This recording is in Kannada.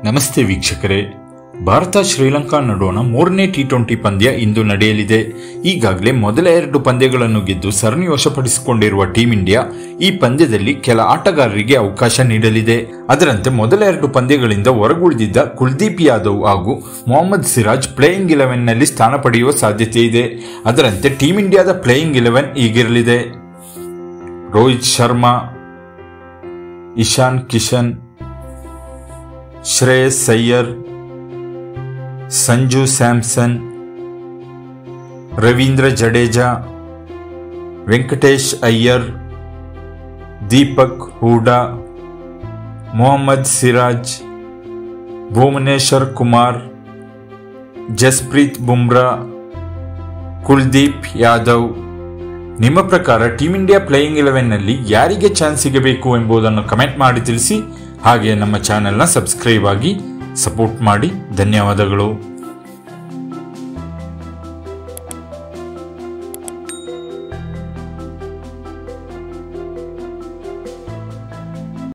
ನಮಸ್ತೆ ವೀಕ್ಷಕರೇ ಭಾರತ ಶ್ರೀಲಂಕಾ ನಡುವಣ ಮೂರನೇ ಟಿ ಟ್ವೆಂಟಿ ಪಂದ್ಯ ಇಂದು ನಡೆಯಲಿದೆ ಈಗಾಗಲೇ ಮೊದಲ ಎರಡು ಪಂದ್ಯಗಳನ್ನು ಗೆದ್ದು ಸರಣಿ ವಶಪಡಿಸಿಕೊಂಡಿರುವ ಟೀಂ ಇಂಡಿಯಾ ಈ ಪಂದ್ಯದಲ್ಲಿ ಕೆಲ ಆಟಗಾರರಿಗೆ ಅವಕಾಶ ನೀಡಲಿದೆ ಅದರಂತೆ ಮೊದಲ ಎರಡು ಪಂದ್ಯಗಳಿಂದ ಹೊರಗುಳಿದಿದ್ದ ಕುಲ್ದೀಪ್ ಯಾದವ್ ಹಾಗೂ ಮೊಹಮ್ಮದ್ ಸಿರಾಜ್ ಪ್ಲೇಯಿಂಗ್ ಇಲೆವೆನ್ನಲ್ಲಿ ಸ್ಥಾನ ಪಡೆಯುವ ಸಾಧ್ಯತೆ ಇದೆ ಅದರಂತೆ ಟೀಂ ಇಂಡಿಯಾದ ಪ್ಲೇಯಿಂಗ್ ಇಲೆವೆನ್ ಹೀಗಿರಲಿದೆ ರೋಹಿತ್ ಶರ್ಮಾ ಇಶಾನ್ ಕಿಶನ್ ಶ್ರೇಯಸ್ ಅಯ್ಯರ್ ಸಂಜು ಸ್ಯಾಮ್ಸನ್ ರವೀಂದ್ರ ಜಡೇಜಾ ವೆಂಕಟೇಶ್ ಅಯ್ಯರ್ ದೀಪಕ್ ಹೂಡಾ ಮೊಹಮ್ಮದ್ ಸಿರಾಜ್ ಭುವನೇಶ್ವರ್ ಕುಮಾರ್ ಜಸ್ಪ್ರೀತ್ ಬುಮ್ರಾ ಕುಲ್ದೀಪ್ ಯಾದವ್ ನಿಮ್ಮ ಪ್ರಕಾರ ಟೀಮ್ ಇಂಡಿಯಾ ಪ್ಲೇಯಿಂಗ್ ಇಲೆವೆನ್ನಲ್ಲಿ ಯಾರಿಗೆ ಚಾನ್ಸ್ ಸಿಗಬೇಕು ಎಂಬುದನ್ನು ಕಮೆಂಟ್ ಮಾಡಿ ತಿಳಿಸಿ ಹಾಗೆ ನಮ್ಮ ಚಾನೆಲ್ನ ಸಬ್ಸ್ಕ್ರೈಬ್ ಆಗಿ ಸಪೋರ್ಟ್ ಮಾಡಿ ಧನ್ಯವಾದಗಳು